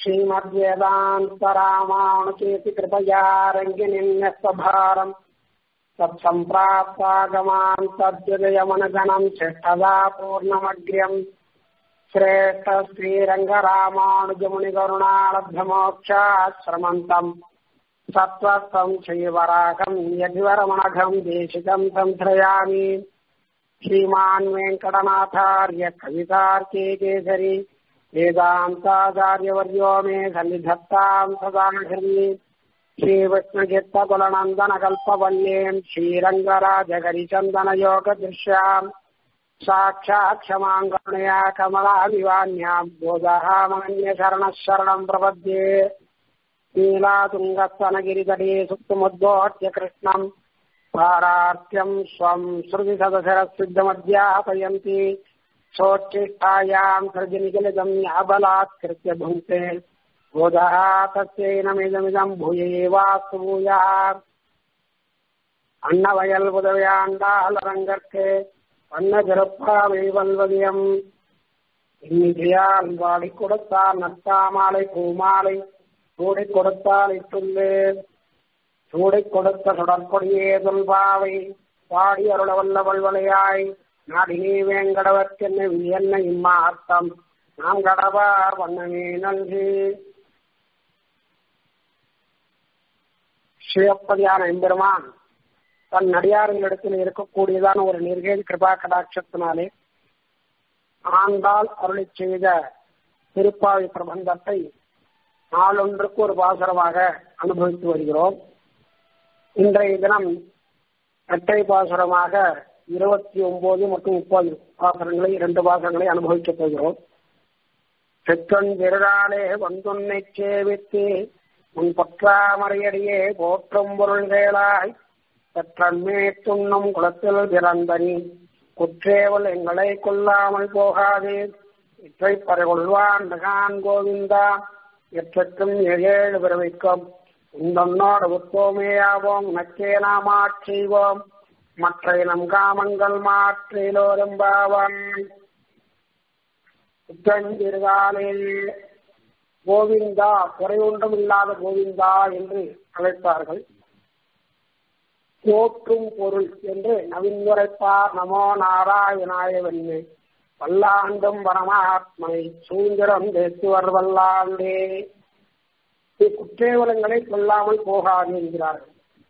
श्रीमद्वेदान्तरामानुचेति कृपया रङ्गिनिन्यस्तभारम् तत्सम्प्राप्तागमान् तद्विजयमनगणम् शिष्टदा पूर्णमग्र्यम् श्रेष्ठ श्रीरङ्गरामानुजमुनिकरुणालब्धमोक्षाश्रमन्तम् सत्त्वस्तम् श्रीवराकम् यदिवरमणघम् देशिकम् संश्रयामि श्रीमान् वेङ्कटनाथार्य कवितार्के केसरी वेदान्ताचार्यवर्यो मे सन्निधत्ताम् सदा हृदि श्रीविष्णुचित्तकुलनन्दनकल्पवल्लीम् श्रीरङ्गराजकरिचन्दनयोगदृश्याम् साक्षात् क्षमाम् करुणया कमलाभिवान्याम् बोधहामन्यशरणः शरणम् प्रपद्ये नीलातुङ्गस्तनगिरितटे सुप्तमुद्बोध्य कृष्णम् पारार्त्यम् स्वम् श्रुतिसदशरसिद्धमध्यापयन्ति सोच्छिष्टायाम् सृजनिखिलिदम् याबलात्कृत्य भुङ्क्ते बोधः तस्यैनमिदमिदम् भूयैवास्तु भूयः அன்னவயல் உதவியாண்டாளரங்கற்கு வண்ண திருப்பாவை வல்வதியம் இன்னிசையால் வாடி கொடுத்தார் நத்தாமாலை பூமாலை சூடி கொடுத்தால் இட்டுள்ளேன் சூடி கொடுத்த சுடற்கொடியே தொல்பாவை பாடி அருள வல்ல வல்வலையாய் நாடினே வேங்கடவர்க்கென்ன என்ன இம்மார்த்தம் நாம் கடவார் வண்ணமே நல்கி சிவப்பதியான எம்பெருமான் தன் நடிகாரங்களிடத்தில் இருக்கக்கூடியதான ஒரு நிர்கேல் கிருபா கடாட்சத்தினாலே ஆண்டால் அருளை செய்த திருப்பாவை பிரபந்தத்தை நாளொன்றுக்கு ஒரு பாசுரமாக அனுபவித்து வருகிறோம் இன்றைய தினம் இரட்டை பாசுரமாக இருபத்தி ஒன்பது மற்றும் முப்பது பாசனங்களை இரண்டு பாசனங்களை அனுபவிக்கப் போகிறோம் செக்கன் திருநாளே வந்துன்னை சேவித்து உன் பற்றாமறையடியே போற்றும் பொருள்களாய் பெற்றன்மே துண்ணும் குளத்தில் பிறந்தனி குற்றேவல் எங்களை கொல்லாமல் போகாதே இற்றை பறகொள்வான் மகான் கோவிந்தா எற்றக்கும் ஏழேழு பிறவிக்கும் உந்தன்னோடு உத்தோமேயாவோம் உனக்கே நாம் ஆட்செய்வோம் மற்ற நம் காமங்கள் மாற்றிலோரும்பாவான் உத்தஞ்சிறுகாலே கோவிந்தா குறையொன்றும் இல்லாத கோவிந்தா என்று அழைத்தார்கள் போற்றும் பொருள் என்று நவீன்முறைப்பார் நமோ நாராயணாயவன்னு வல்லாண்டும் பரமாத்மனை சுதந்திரம் தேசுவர் வல்லாண்டே குற்றேவலங்களை கொல்லாமல் போகாது என்கிறார்கள்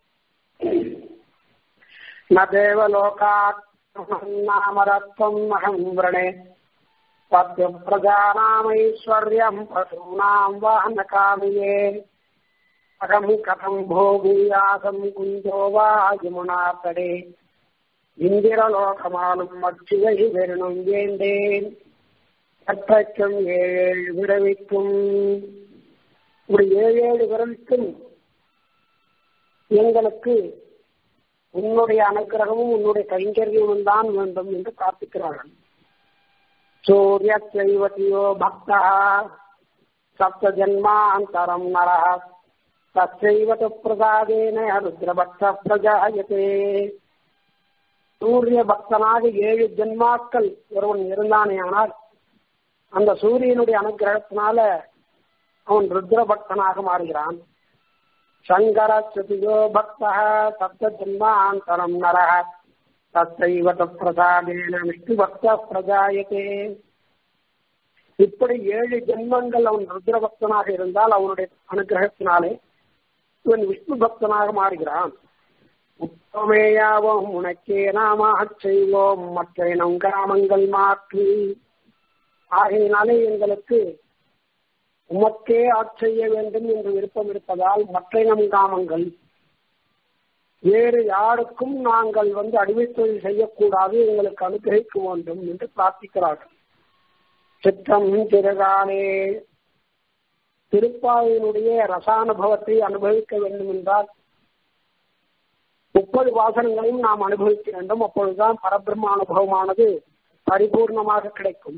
ந தேவலோகாத்மரத்வம் அகம் விரணே சத்ய பிரஜானாமைஸ்வர்யம் பசூனாம் வான காமியே அகம் கதம் போகூயாசம் குஞ்சோ வா யமுனா தடே இந்திரலோகமானும் மச்சிவை வெறும் வேண்டேன் கற்றைக்கும் ஏழு விரவிக்கும் இப்படி ஏழு ஏழு விரலுக்கும் எங்களுக்கு உன்னுடைய அனுகிரகமும் உன்னுடைய கைங்கரியமும் தான் வேண்டும் என்று பிரார்த்திக்கிறார்கள் சூரிய செய்வதியோ பக்தா சப்த ஜன்மாந்தரம் நரா தச்சைவத பிரசாதேன ருத்ரபக்த பிரஜாயத்தே சூரிய பக்தனாக ஏழு ஜென்மாக்கள் ஒருவன் இருந்தானே ஆனால் அந்த சூரியனுடைய அனுகிரகத்தினால அவன் ருத்ர பக்தனாக மாறுகிறான் சங்கர சுதியோ பக்த சப்த ஜென்மாந்தரம் நர தத்தைவத பிரசாதேன விஷ்ணு பக்த பிரஜாயத்தே இப்படி ஏழு ஜென்மங்கள் அவன் ருத்ர பக்தனாக இருந்தால் அவனுடைய அனுகிரகத்தினாலே இவன் விஷ்ணு பக்தனாக மாறுகிறான் உத்தமேயாவோம் உனக்கே நாம செய்வோம் மற்ற நம் கிராமங்கள் மாற்றி ஆகையினாலே எங்களுக்கு உமக்கே ஆட்செய்ய வேண்டும் என்று விருப்பம் இருப்பதால் மற்ற நம் கிராமங்கள் வேறு யாருக்கும் நாங்கள் வந்து அடிமைத்தொழில் செய்யக்கூடாது எங்களுக்கு அனுகிரகிக்க வேண்டும் என்று பிரார்த்திக்கிறார்கள் சித்தம் திருகாலே திருப்பாவினுடைய ரசானுபவத்தை அனுபவிக்க வேண்டும் என்றால் முப்பது வாசனங்களையும் நாம் அனுபவிக்க வேண்டும் அப்பொழுதுதான் பரபிரம்ம அனுபவமானது பரிபூர்ணமாக கிடைக்கும்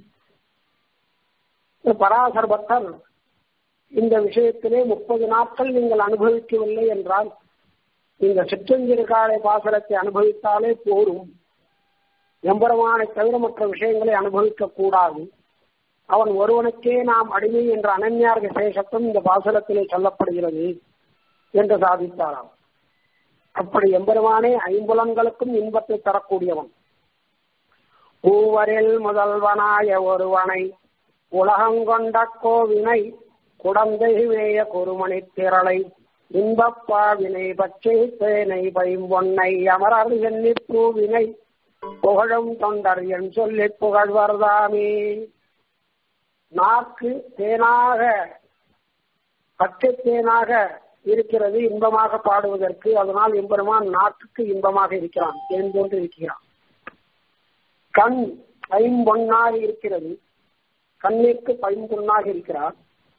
பராசர பக்தர் இந்த விஷயத்திலே முப்பது நாட்கள் நீங்கள் அனுபவிக்கவில்லை என்றால் இந்த சிற்றஞ்சிறுகாலை பாசனத்தை அனுபவித்தாலே போரும் எம்பெருமானை தவிர மற்ற விஷயங்களை அனுபவிக்க கூடாது அவன் ஒருவனுக்கே நாம் அடிமை என்ற அனன்யார் விசேஷத்தும் இந்த பாசுரத்திலே சொல்லப்படுகிறது என்று சாதித்தாராம் அப்படி எம்பெருமானே ஐம்புலன்களுக்கும் இன்பத்தை தரக்கூடியவன் மூவரில் முதல்வனாய ஒருவனை உலகங்கொண்ட கோவினை குடந்தை வேய குருமணி திரளை இன்பப்பாவினை பச்சை தேனை பைம்பொன்னை அமரர் எண்ணி பூவினை புகழும் தொண்டர் என் சொல்லி புகழ்வர்தாமே நாக்கு தேனாக பச்சை தேனாக இருக்கிறது இன்பமாக பாடுவதற்கு அதனால் எம்பெருமான் நாட்டுக்கு இன்பமாக இருக்கிறான் தேன் போன்று இருக்கிறான் கண் பைம்பொன்னாக இருக்கிறது கண்ணிற்கு பைம்பொன்னாக இருக்கிறார்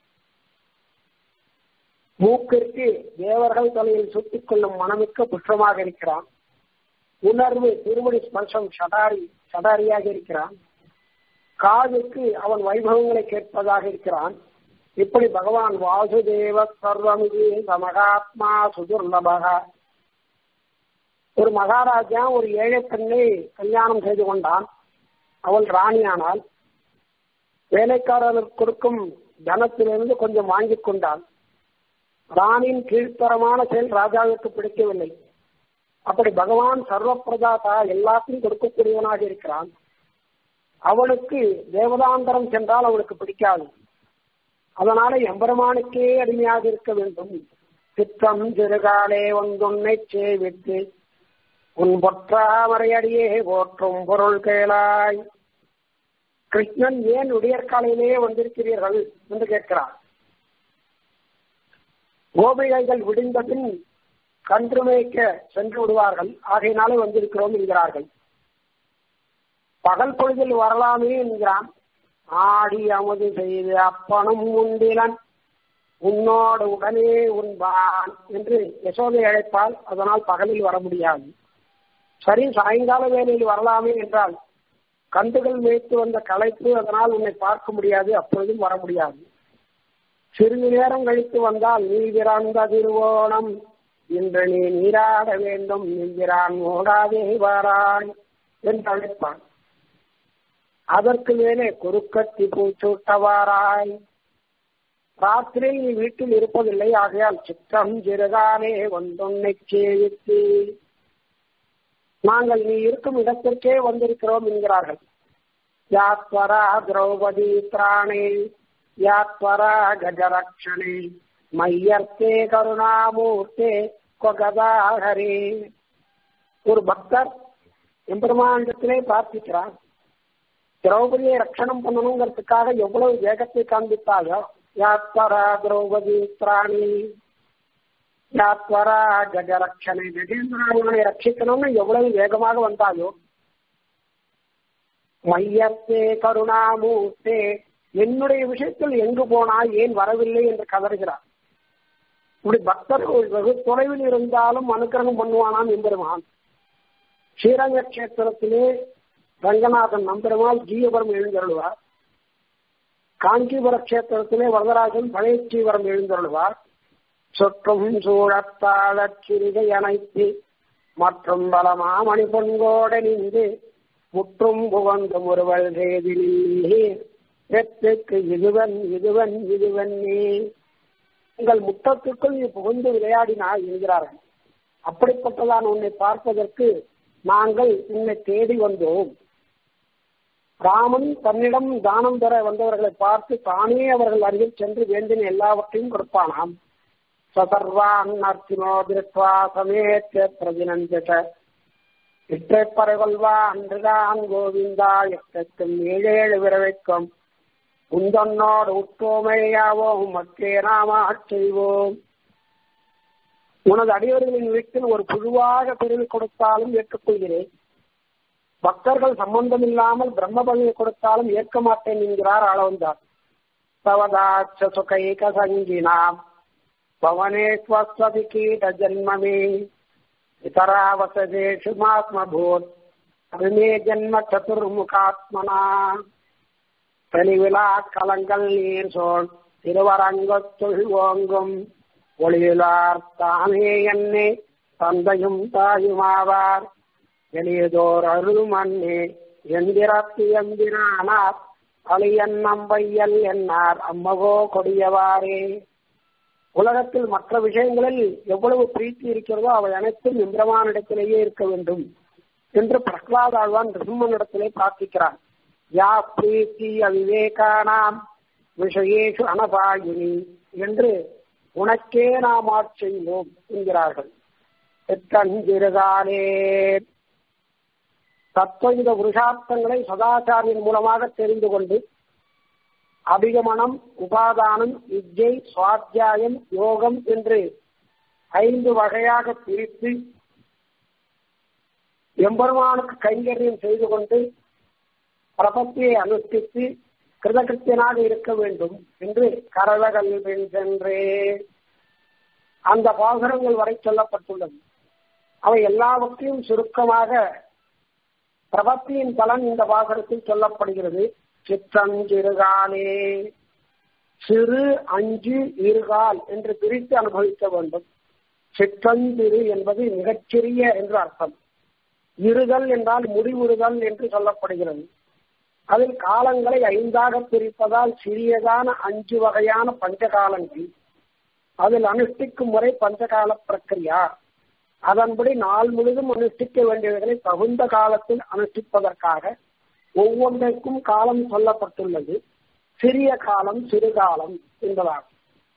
மூக்கிற்கு தேவர்கள் தலையில் சுட்டிக் கொள்ளும் மனமிக்க புஷ்பமாக இருக்கிறான் உணர்வு திருமணி ஸ்பர்சம் சடாரி சடாரியாக இருக்கிறான் காதுக்கு அவன் வைபவங்களை கேட்பதாக இருக்கிறான் இப்படி பகவான் வாசுதேவ சர்வமிதி சமகாத்மா சுதுர்லபக ஒரு மகாராஜா ஒரு ஏழை பெண்ணை கல்யாணம் செய்து கொண்டான் அவள் ராணியானால் வேலைக்காரர்களுக்கு கொடுக்கும் தனத்திலிருந்து கொஞ்சம் வாங்கிக் கொண்டான் ராணியின் கீழ்த்தரமான செயல் ராஜாவுக்கு பிடிக்கவில்லை அப்படி பகவான் சர்வ பிரதாதா எல்லாத்தையும் கொடுக்கக்கூடியவனாக இருக்கிறான் அவனுக்கு தேவதாந்தரம் சென்றால் அவனுக்கு பிடிக்காது அதனால எம்பெருமானுக்கே அடிமையாக இருக்க வேண்டும் சித்தம் சிறுகாலே ஒன்றுன்னை சேவித்து உன் பொற்றாமரையடியே போற்றும் பொருள் கேளாய் கிருஷ்ணன் ஏன் விடியற்காலையிலேயே வந்திருக்கிறீர்கள் என்று கேட்கிறார் கோபிகைகள் விடிந்த பின் கன்று மேய்க்க சென்று விடுவார்கள் ஆகையினாலே வந்திருக்கிறோம் என்கிறார்கள் பகல் பொழுதில் வரலாமே என்கிறான் ஆடி அமுது செய்து அப்பனும் உண்டிலன் உன்னோடு உடனே உண்பான் என்று யசோதை அழைப்பால் அதனால் பகலில் வர முடியாது சரி சாயங்கால வேலையில் வரலாமே என்றால் கண்டுகள் மேய்த்து வந்த களைப்பு அதனால் உன்னை பார்க்க முடியாது அப்பொழுதும் வர முடியாது சிறிது நேரம் கழித்து வந்தால் நீ பிறந்த திருவோணம் இன்று நீ நீராட வேண்டும் என்கிறான் ஓடாதே வாராய் என்று அழைப்பான் அதற்கு மேலே குறுக்கத்தி பூச்சூட்டவாராய் ராத்திரியில் நீ வீட்டில் இருப்பதில்லை ஆகையால் சித்தம் சிறுகாலே ஒன்றொன்னை சேவித்து நாங்கள் நீ இருக்கும் இடத்திற்கே வந்திருக்கிறோம் என்கிறார்கள் யாத்வரா திரௌபதி திராணே யாத்வரா கஜரக்ஷணே மையர்த்தே கருணாமூர்த்தே கொகதாஹரே ஒரு பக்தர் எம்பெருமாண்டத்திலே பிரார்த்திக்கிறார் திரௌபதியை ரட்சணம் பண்ணணுங்கிறதுக்காக எவ்வளவு வேகத்தை காண்பித்தாயோ யாத்வரா திரௌபதி திராணி யாத்வரா கஜரக்ஷனை கஜேந்திராவனை ரட்சிக்கணும்னு எவ்வளவு வேகமாக வந்தாயோ மையத்தே கருணாமூர்த்தே என்னுடைய விஷயத்தில் எங்கு போனாய் ஏன் வரவில்லை என்று கதறுகிறார் இப்படி பக்தர்கள் வெகு தொலைவில் இருந்தாலும் அனுக்கிரகம் பண்ணுவானாம் எம்பெருமான் ஸ்ரீரங்க கஷேத்திரத்திலே ரங்கநாதன் நம்பெருமாள் ஜீவபுரம் எழுந்தருள்வார் காஞ்சிபுர கஷேத்திரத்திலே வரதராஜன் பழைய ஸ்ரீவரம் எழுந்தருள்வார் சொற்றும் சூழத்தாழச் சிறுகை அணைத்து மற்றும் பலமாமணி பொன்கோட நின்று முற்றும் புகந்து ஒருவள் சேதினீர் வெற்றுக்கு இதுவன் இதுவன் இதுவன் நீ உங்கள் முத்தத்துக்குள் நீ புகுந்து விளையாடினாய் என்கிறார்கள் அப்படிப்பட்டதான் உன்னை பார்ப்பதற்கு நாங்கள் உன்னை தேடி வந்தோம் ராமன் தன்னிடம் தானம் பெற வந்தவர்களை பார்த்து தானே அவர்கள் அருகில் சென்று வேண்டின எல்லாவற்றையும் கொடுப்பானாம் சசர்வான் நர்த்தினோ திருத்வா சமேத்த பிரதினந்தத இற்றை பறைகொள்வா அன்றுதான் கோவிந்தா எத்தக்கும் ஏழேழு விரவைக்கும் உந்தன்னோடு உற்றோமையாவோம் மக்கே நாம செய்வோம் உனது அடியவர்களின் வீட்டில் ஒரு புழுவாக பிரிவு கொடுத்தாலும் ஏற்றுக்கொள்கிறேன் பக்தர்கள் சம்பந்தம் இல்லாமல் பிரம்ம பதவி கொடுத்தாலும் ஏற்க மாட்டேன் என்கிறார் ஆளவந்தார் சவதாட்ச சுகைக சங்கினாம் பவனேஸ்வஸ்வதி கீட ஜன்மமே இத்தராவசதேஷு மாத்மபூத் அதுமே ஜன்ம சதுர்முகாத்மனா தெளிவிழா கலங்கள் நீர் சோழ் திருவரங்கத்துள் ஓங்கும் ஒளியிலார் தானே என்னே தந்தையும் தாயுமாவார் எளியதோர் அருள் மண்ணே எந்திரத்து எந்திரானார் அழியன் நம்பையல் என்னார் அம்மகோ கொடியவாரே உலகத்தில் மற்ற விஷயங்களில் எவ்வளவு பிரீத்தி இருக்கிறதோ அவை அனைத்தும் இந்திரமானிடத்திலேயே இருக்க வேண்டும் என்று பிரகலாத் ஆழ்வான் ரிம்மனிடத்திலே பிரார்த்திக்கிறார் யா பிரீத்தி அவிவேகானாம் விஷயேஷு அனபாயினி என்று உனக்கே நாம் ஆட்செய்வோம் என்கிறார்கள் எத்தஞ்சிறுகாலே தத்துவ புருஷார்த்தங்களை சதாச்சாரியின் மூலமாக தெரிந்து கொண்டு அபிகமனம் உபாதானம் வித்யை சுவாத்தியாயம் யோகம் என்று ஐந்து வகையாக பிரித்து எம்பெருமானுக்கு கைங்கரியம் செய்து கொண்டு பிரபத்தியை அனுஷ்டித்து கிருதகிருத்தியனாக இருக்க வேண்டும் என்று கரவகல் பெண் சென்றே அந்த பாசுரங்கள் வரை சொல்லப்பட்டுள்ளது அவை எல்லாவற்றையும் சுருக்கமாக பிரபத்தியின் பலன் இந்த பாசுரத்தில் சொல்லப்படுகிறது சிற்றஞ்சிறுகாலே சிறு அஞ்சு இருகால் என்று பிரித்து அனுபவிக்க வேண்டும் சிற்றஞ்சிறு என்பது மிகச்சிறிய என்று அர்த்தம் இருதல் என்றால் முடிவுறுதல் என்று சொல்லப்படுகிறது அதில் காலங்களை ஐந்தாக பிரிப்பதால் சிறியதான அஞ்சு வகையான பஞ்சகாலங்கள் அதில் அனுஷ்டிக்கும் முறை பஞ்சகால பிரக்கிரியா அதன்படி நாள் முழுதும் அனுஷ்டிக்க வேண்டியவைகளை தகுந்த காலத்தில் அனுஷ்டிப்பதற்காக ஒவ்வொன்றைக்கும் காலம் சொல்லப்பட்டுள்ளது சிறிய காலம் சிறுகாலம் என்பதாகும்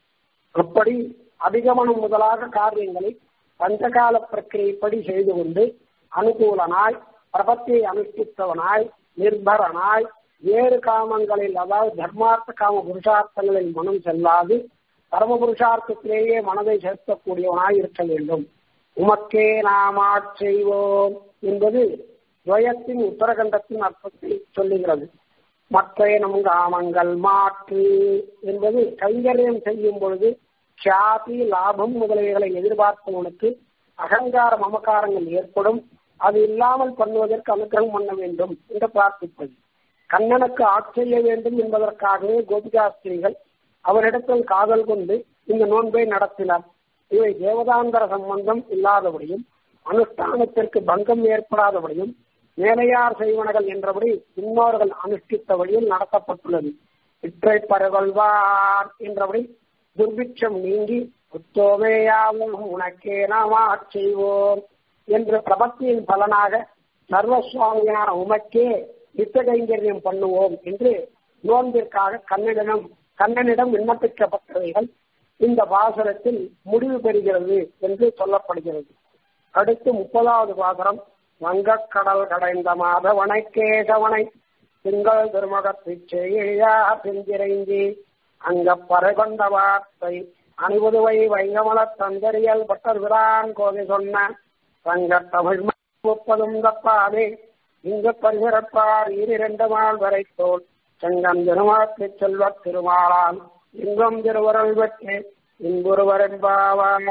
அப்படி அதிகமனம் முதலாக காரியங்களை பஞ்சகால பிரக்கிரியப்படி செய்து கொண்டு அனுகூலனாய் பிரபத்தியை அனுஷ்டித்தவனாய் நிர்பரனாய் வேறு காமங்களில் அதாவது தர்மார்த்த காம புருஷார்த்தங்களில் மனம் செல்லாது பரம புருஷார்த்தத்திலேயே மனதை செலுத்தக்கூடியவனாய் இருக்க வேண்டும் உமக்கே நாம் செய்வோம் என்பது துவயத்தின் உத்தரகண்டத்தின் அர்த்தத்தை சொல்லுகிறது மற்ற நம் காமங்கள் மாற்று என்பது கைங்கரியம் செய்யும் பொழுது சாதி லாபம் முதலியவைகளை எதிர்பார்ப்பவனுக்கு அகங்கார மமக்காரங்கள் ஏற்படும் அது இல்லாமல் பண்ணுவதற்கு அனுகிரகம் பண்ண வேண்டும் என்று பிரார்த்திப்பது கண்ணனுக்கு ஆட்செய்ய வேண்டும் என்பதற்காகவே கோபிகாஸ்திரிகள் அவரிடத்தில் காதல் கொண்டு இந்த நோன்பை நடத்தினார் இவை தேவதாந்தர சம்பந்தம் இல்லாதபடியும் அனுஷ்டானத்திற்கு பங்கம் ஏற்படாதபடியும் மேலையார் செய்வனகள் என்றபடி முன்னோர்கள் அனுஷ்டித்தபடியும் நடத்தப்பட்டுள்ளது இற்றை பரவல்வார் என்றபடி துர்பிட்சம் நீங்கி உத்தோமேயாவும் உனக்கே நாம் செய்வோம் என்ற பிரபத்தியின் பலனாக சர்வசுவாமியான உமக்கே நித்த கைங்கரியம் பண்ணுவோம் என்று நோன்பிற்காக கண்ணனிடம் கண்ணனிடம் விண்ணப்பிக்கப்பட்டவைகள் இந்த பாசுரத்தில் முடிவு பெறுகிறது என்று சொல்லப்படுகிறது அடுத்து முப்பதாவது பாசுரம் வங்கக்கடல் கடைந்த மாதவனை கேசவனை திங்கள் திருமுகத்தை செய்யா செஞ்சிரைந்தி அங்க பறைகொண்ட வார்த்தை அணிபுதுவை வைங்கமல தந்தரியல் பட்டர் விரான் கோதை சொன்ன தங்க தமிழ் முப்பதும் தப்பாதே இங்கு பரிசிறப்பார் இரண்டு நாள் வரை தோல் செங்கம் திருமாக்கு செல்வ திருமாலான் இங்கும் திருவருள் பெற்று இன்புருவர் என்பாவாய்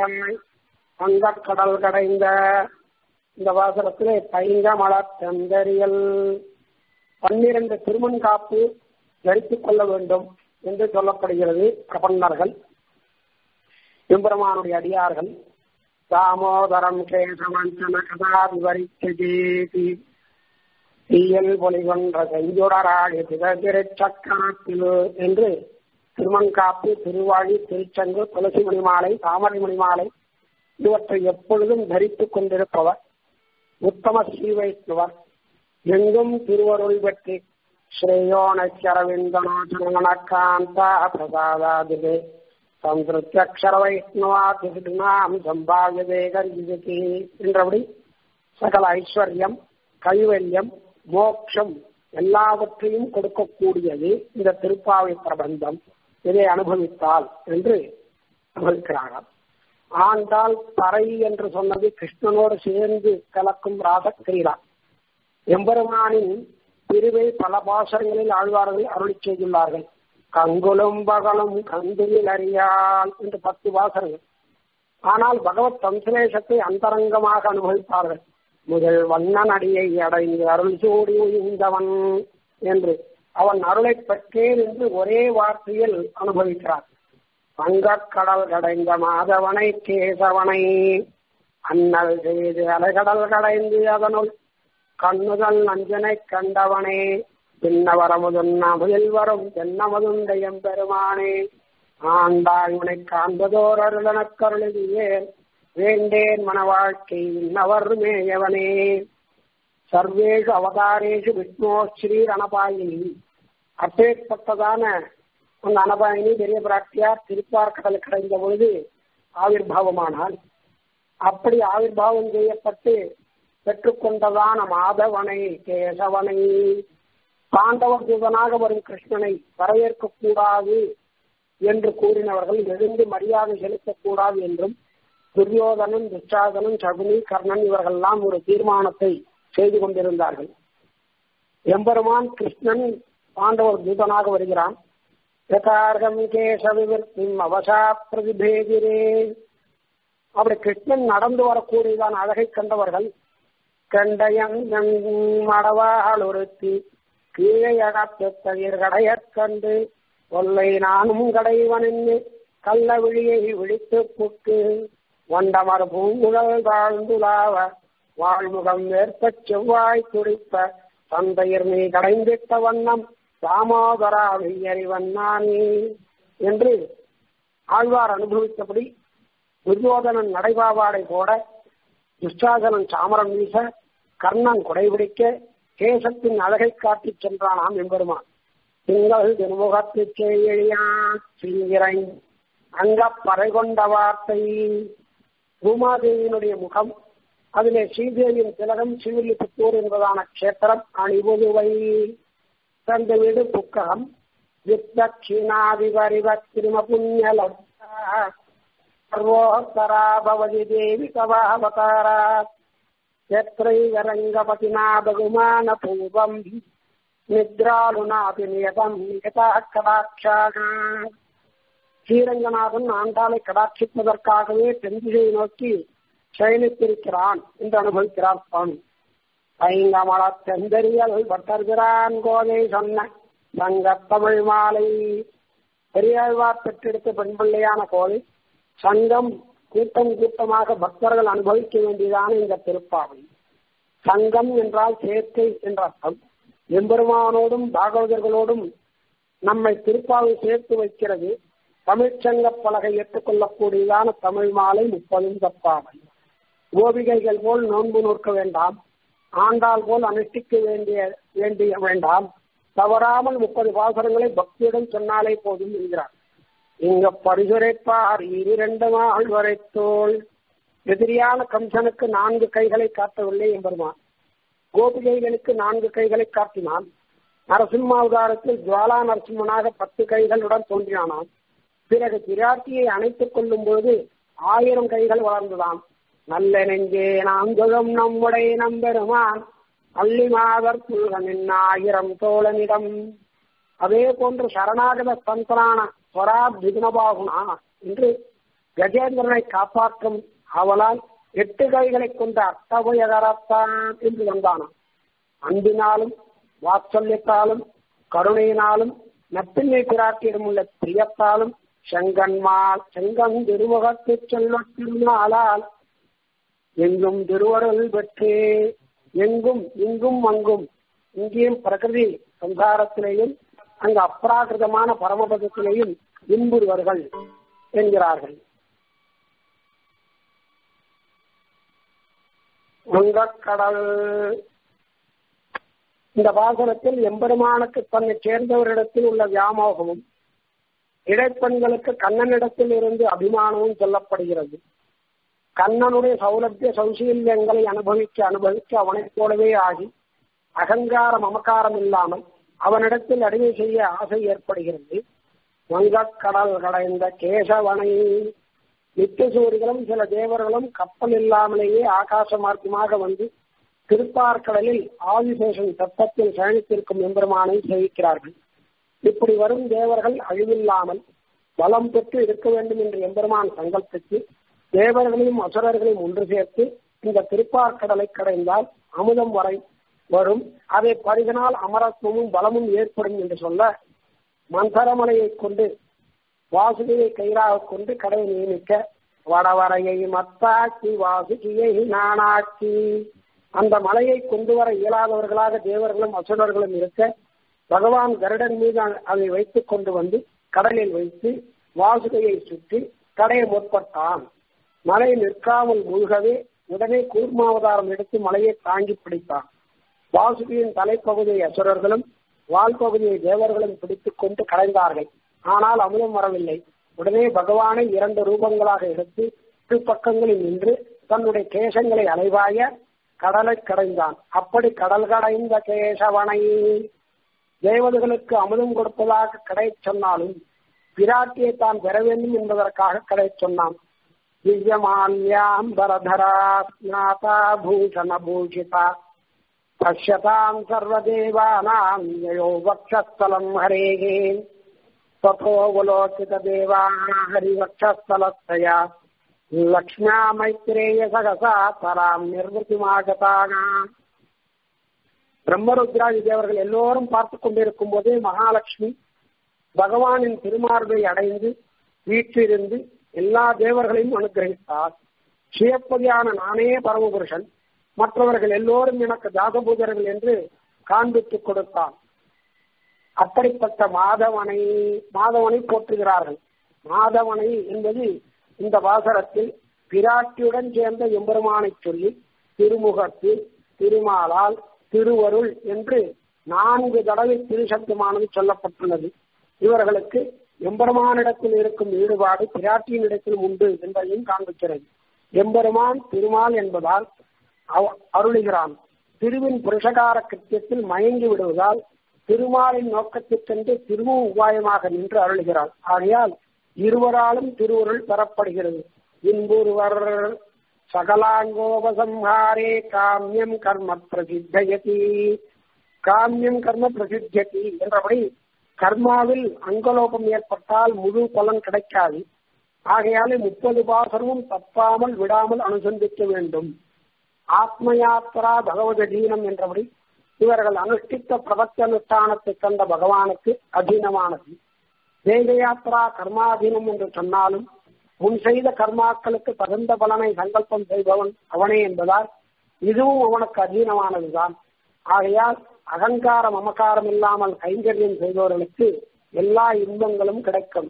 அந்த கடல் கடைந்த இந்த வாசகத்திலே பைங்கமல தந்தரியல் பன்னிரண்டு திருமண் காப்பு தரித்துக் கொள்ள வேண்டும் என்று சொல்லப்படுகிறது பிரபன்னர்கள் எம்பெருமானுடைய அடியார்கள் தாமோதரம் கேசவஞ்சன கதா விவரித்தேதி தீயல் பொலிகொன்ற செஞ்சுடராகி திகழ்திருச்சக்கரத்தில் என்று திருமண்காப்பு திருவாழி திருச்சங்கு துளசி மணிமாலை தாமரை மணிமாலை இவற்றை எப்பொழுதும் தரித்துக் கொண்டிருப்பவர் உத்தம ஸ்ரீ வைஷ்ணவர் எங்கும் திருவருள் பெற்று ஸ்ரேயோனச்சரவிந்தனோச்சனகாந்தா பிரசாதாதிபே சந்திருத்தியக்ஷர வைஷ்ணவாதிநாம் சம்பாவியதே கர்ஜிதே என்றபடி சகல ஐஸ்வர்யம் கைவல்யம் மோட்சம் எல்லாவற்றையும் கொடுக்கக்கூடியது இந்த திருப்பாவை பிரபந்தம் இதை அனுபவித்தால் என்று அனுபவிக்கிறார்கள் ஆண்டால் பறை என்று சொன்னது கிருஷ்ணனோடு சேர்ந்து கலக்கும் ராசக்கிரீடா எம்பெருமானின் பிரிவை பல பாசங்களில் ஆழ்வார்கள் அருளி செய்துள்ளார்கள் கங்குலும் பகலும் கந்துவில் அறியால் என்று பத்து வாசகங்கள் ஆனால் பகவத் சம்சலேஷத்தை அந்தரங்கமாக அனுபவிப்பார்கள் முதல் வண்ணன் அடியை அடைந்து அருள் சூடி உயிர்ந்தவன் என்று அவன் அருளை பெற்றேன் என்று ஒரே வார்த்தையில் அனுபவிக்கிறார் வங்கக் கடல் கடைந்த மாதவனை கேசவனை அண்ணல் செய்து அலைகடல் கடைந்து அதனுள் கண்ணுதல் நஞ்சனை கண்டவனே பின்னவரமுதுன்னமுதில் வரும் தென்னமதுண்டையம் பெருமானே ஆண்டாய் உனை காண்பதோர் அருளனக் கருளுதியேன் வேண்டேன் மனவாழ்க்கை இன்னவர் மேயவனே சர்வேஷு அவதாரேஷு விஷ்ணோ ஸ்ரீ ரணபாயினி அப்பேற்பட்டதான அந்த அனபாயினி பெரிய பிராட்டியார் திருப்பார்கடல் கிடைந்த பொழுது ஆவிர்வாவமானாள் அப்படி ஆவிர்வாவம் செய்யப்பட்டு பெற்றுக்கொண்டதான மாதவனை கேசவனை பாண்டவர் தூதனாக வரும் கிருஷ்ணனை வரவேற்க கூடாது என்று கூறினவர்கள் எழுந்து மரியாதை செலுத்தக்கூடாது என்றும் துரியோதனன் துச்சாதனன் சகுனி கர்ணன் இவர்கள்லாம் ஒரு தீர்மானத்தை செய்து கொண்டிருந்தார்கள் எம்பெருமான் கிருஷ்ணன் பாண்டவர் தூதனாக வருகிறான் யதார்கம் கேசவிவர்த்திம் அவசா பிரதிபேதிரே அப்படி கிருஷ்ணன் நடந்து வரக்கூடியதான் அழகை கண்டவர்கள் கண்டயன் மடவாள் ஒருத்தி கீழே அகத்து தயிர் கடையக் கண்டு கொல்லை நானும் கடைவனின்னு கள்ள விழியை விழித்து புட்டு வண்டமர் பூங்குழல் தாழ்ந்துலாவ வாழ்முகம் வேற்பச் செவ்வாய் துடிப்ப தந்தையர் நீ கடைந்திட்ட வண்ணம் தாமோதரா வெய்யறிவண்ணானே என்று ஆழ்வார் அனுபவித்தபடி துரியோதனன் நடைபாவாடை போட துஷ்டாசனன் சாமரம் வீச கர்ணன் கொடைபிடிக்க கேசத்தின் அழகை காட்டிச் சென்றானாம் எம்பெருமான் திங்கள் திருமுகத்து செய்யா சிங்கிரை அங்க பறை கொண்ட வார்த்தை பூமாதேவியினுடைய முகம் அதிலே ஸ்ரீதேவியின் திலகம் சிவில்லிபுத்தூர் என்பதான கஷேத்திரம் அணிபுதுவை தந்த வீடு புக்ககம் யுத்தக்ஷிணாதிபரிவ திரும புண்ணியல சர்வோத்தரா பவதி தேவி கவாவதாரா यत्रैवरङ्गपतिना बहुमानपूर्वम् நித்ராலுனாபி நியதம் நிகதா கடாட்சாக ஸ்ரீரங்கநாதன் ஆண்டாளை கடாட்சிப்பதற்காகவே தென்திசையை நோக்கி சயனித்திருக்கிறான் என்று அனுபவிக்கிறார் சுவாமி ஐங்கமல தெந்தறியல் பட்டர்கிறான் கோதை சொன்ன சங்க தமிழ் மாலை பெரியாழ்வார் பெற்றெடுத்த பெண் பிள்ளையான கோதை சங்கம் கூட்டம் கூட்டமாக பக்தர்கள் அனுபவிக்க வேண்டியதான இந்த திருப்பாவை சங்கம் என்றால் சேர்க்கை என்ற அர்த்தம் எம்பெருமானோடும் பாகவதர்களோடும் நம்மை திருப்பாவை சேர்த்து வைக்கிறது தமிழ்ச்சங்க பலகை ஏற்றுக்கொள்ளக்கூடியதான தமிழ் மாலை முப்பதும் தப்பாவை கோபிகைகள் போல் நோன்பு நோக்க வேண்டாம் ஆண்டாள் போல் அனுஷ்டிக்க வேண்டிய வேண்டிய வேண்டாம் தவறாமல் முப்பது பாசனங்களை பக்தியுடன் சொன்னாலே போதும் என்கிறார் இங்க பரிசுரைப்பார் இரண்டு நாள் வரைத்தோள் எதிரியான கம்சனுக்கு நான்கு கைகளை காட்டவில்லை என்பருமான் கோபிகைகளுக்கு நான்கு கைகளை காட்டினான் நரசிம்மாவதாரத்தில் ஜுவாலா நரசிம்மனாக பத்து கைகளுடன் தோன்றினானாம் பிறகு பிராட்டியை அணைத்துக் கொள்ளும் பொழுது ஆயிரம் கைகள் வளர்ந்துதான் நல்ல நெஞ்சே நாம் தொழும் நம்முடைய நம்பெருமான் அள்ளி மாதர் புல்கனின் ஆயிரம் தோழனிடம் அதே போன்று சரணாகத சந்தனான ஸ்வராத் விகுணபாகுனா என்று கஜேந்திரனை காப்பாற்றும் அவளால் எட்டு கைகளை கொண்ட அத்தபயகரத்தான் என்று வந்தானாம் அன்பினாலும் வாத்சல்யத்தாலும் கருணையினாலும் நப்பிள்ளை பிராட்டியிடம் உள்ள பிரியத்தாலும் செங்கன்மால் செங்கன் திருமுகத்து செல்வ திருநாளால் எங்கும் திருவருள் பெற்று எங்கும் இங்கும் அங்கும் இங்கேயும் பிரகிருதி சம்சாரத்திலேயும் அங்கு அப்ராகிருதமான பரமபதத்திலேயும் இன்புறுவர்கள் என்கிறார்கள் வங்கக்கடல் இந்த வாசனத்தில் எம்பெருமானுக்கு தன்னை சேர்ந்தவரிடத்தில் உள்ள வியாமோகமும் இடைப்பெண்களுக்கு கண்ணனிடத்தில் இருந்து அபிமானமும் சொல்லப்படுகிறது கண்ணனுடைய சௌலபிய சௌசீல்யங்களை அனுபவிக்க அனுபவிக்க அவனைப் போலவே ஆகி அகங்கார மமக்காரம் இல்லாமல் அவனிடத்தில் அடிமை செய்ய ஆசை ஏற்படுகிறது வங்கக்கடல் கடைந்த கேசவனை நித்தியசூரிகளும் சில தேவர்களும் கப்பல் இல்லாமலேயே ஆகாச மார்க்கமாக வந்து திருப்பார்கடலில் ஆதிசேஷன் சத்தத்தில் சயனித்திருக்கும் எம்பெருமானை சேவிக்கிறார்கள் இப்படி வரும் தேவர்கள் அழிவில்லாமல் பலம் பெற்று இருக்க வேண்டும் என்று எம்பெருமான் சங்கல்பித்து தேவர்களையும் அசுரர்களையும் ஒன்று சேர்த்து இந்த திருப்பார்கடலை கடைந்தால் அமுதம் வரை வரும் அதை பருகினால் அமரத்துவமும் பலமும் ஏற்படும் என்று சொல்ல மந்தரமலையை கொண்டு வாசுகியை கயிறாக கொண்டு கடை நியமிக்க வடவரையை மத்தாக்கி வாசுகியை நானாக்கி அந்த மலையை கொண்டு வர இயலாதவர்களாக தேவர்களும் அசுரர்களும் இருக்க பகவான் கருடன் மீது அதை வைத்துக் கொண்டு வந்து கடலில் வைத்து வாசுகையை சுற்றி கடைய முற்பட்டான் மலை நிற்காமல் மூழ்கவே உடனே கூர்மாவதாரம் எடுத்து மலையை தாங்கி பிடித்தான் வாசுகியின் தலைப்பகுதியை அசுரர்களும் வால்பகுதியை தேவர்களும் பிடித்துக் கொண்டு கடைந்தார்கள் ஆனால் அமுதம் வரவில்லை உடனே பகவானை இரண்டு ரூபங்களாக எடுத்து இரு பக்கங்களில் நின்று தன்னுடைய கேசங்களை அலைவாய கடலை கடைந்தான் அப்படி கடல் கடைந்த கேசவனை தேவதைகளுக்கு அமுதம் கொடுப்பதாக கடை சொன்னாலும் பிராட்டியை தான் பெற வேண்டும் என்பதற்காக கடை சொன்னான் திவ்யமால்யாம்பரதரா ஸ்நாதா பூஷண பூஷிதா பஷ்யதாம் சர்வதேவானாம் யயோ வக்ஷஸ்தலம் ஹரேகே तथोऽवलोकितदेवा हरिवक्षस्थलस्तया लक्ष्म्या मैत्रेय சகசா தராம் நிர்வൃத்திமாகதாக பிரம்மருத்ராதி தேவர்கள் எல்லோரும் பார்த்து கொண்டிருக்கும் போதே மகாலட்சுமி பகவானின் திருமார்பை அடைந்து வீற்றிருந்து எல்லா தேவர்களையும் அனுகிரகித்தார் சுயப்பதியான நானே பரமபுருஷன் மற்றவர்கள் எல்லோரும் எனக்கு தாசபூஜர்கள் என்று காண்பித்துக் கொடுத்தான் அப்படிப்பட்ட மாதவனை மாதவனை போற்றுகிறார்கள் மாதவனை என்பது இந்த வாசகத்தில் பிராட்டியுடன் சேர்ந்த எம்பெருமானை சொல்லி திருமுகத்து திருமாலால் திருவருள் என்று நான்கு தடவை திருசப்தமானது சொல்லப்பட்டுள்ளது இவர்களுக்கு எம்பெருமானிடத்தில் இருக்கும் ஈடுபாடு பிராட்டியின் இடத்தில் உண்டு என்பதையும் காண்பிக்கிறது எம்பெருமான் திருமால் என்பதால் அருளுகிறான் திருவின் புருஷகார கிருத்தியத்தில் மயங்கி விடுவதால் திருமாலின் நோக்கத்திற்கென்று திருமு உபாயமாக நின்று அருளுகிறாள் ஆகையால் இருவராலும் திருவருள் பெறப்படுகிறது இன்புருவர் சகலாங்கோபசம்ஹாரே காமியம் கர்ம பிரசித்தயதி காமியம் கர்ம பிரசித்ததி என்றபடி கர்மாவில் அங்கலோபம் ஏற்பட்டால் முழு பலன் கிடைக்காது ஆகையாலே முப்பது பாசனமும் தப்பாமல் விடாமல் அனுசந்திக்க வேண்டும் ஆத்ம யாத்திரா பகவத தீனம் என்றபடி இவர்கள் அனுஷ்டித்த பிரபத்த அனுஷ்டானத்தை கண்ட பகவானுக்கு அதீனமானது வேத யாத்திரா கர்மாதீனம் என்று சொன்னாலும் முன் செய்த கர்மாக்களுக்கு தகுந்த பலனை சங்கல்பம் செய்பவன் அவனே என்பதால் இதுவும் அவனுக்கு அதீனமானதுதான் ஆகையால் அகங்கார மமக்காரம் இல்லாமல் கைங்கரியம் செய்பவர்களுக்கு எல்லா இன்பங்களும் கிடைக்கும்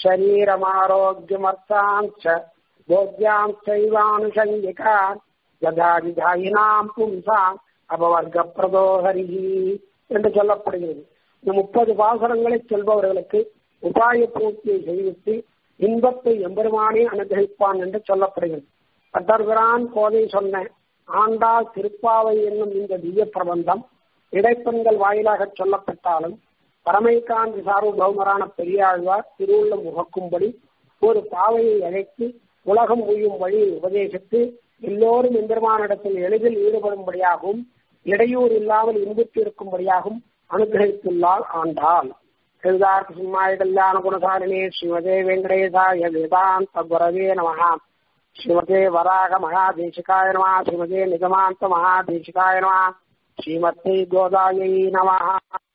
சரீரமாரோக்கியமர்த்தாஞ்ச போக்யாம் செய்வானுஷங்கிகான் யதாதிதாயினாம் பும்சாம் அபவர்க்க பிரதோஹரிகி என்று சொல்லப்படுகிறது இந்த முப்பது பாசனங்களை சொல்பவர்களுக்கு உபாய பூர்த்தியை செய்வித்து இன்பத்தை எம்பெருமானே அனுகிரகிப்பான் என்று சொல்லப்படுகிறது பட்டர்பிரான் கோதை சொன்ன ஆண்டாள் திருப்பாவை என்னும் இந்த திவ்ய பிரபந்தம் இடைப்பெண்கள் வாயிலாக சொல்லப்பட்டாலும் பரமைகாந்தி சார்வபௌமரான பெரியாழ்வார் திருவுள்ளம் முகக்கும்படி ஒரு பாவையை அழைத்து உலகம் உய்யும் வழியை உபதேசித்து எல்லோரும் எம்பெருமானிடத்தில் எளிதில் ஈடுபடும்படியாகவும் இடையூறு இல்லாமல் இன்புற்று இருக்கும்படியாகவும் அனுகிரகித்துள்ளாள் ஆண்டாள் கவிதார்த்த சிம்மாய கல்யாண குணசாலினே ஸ்ரீமதே வெங்கடேசாய வேதாந்த குரவே நமஹா ஸ்ரீமதே வராக மகாதேசிகாய நம ஸ்ரீமதே நிகமாந்த மகாதேசிகாய நம ஸ்ரீமத்தை கோதாயை நமஹா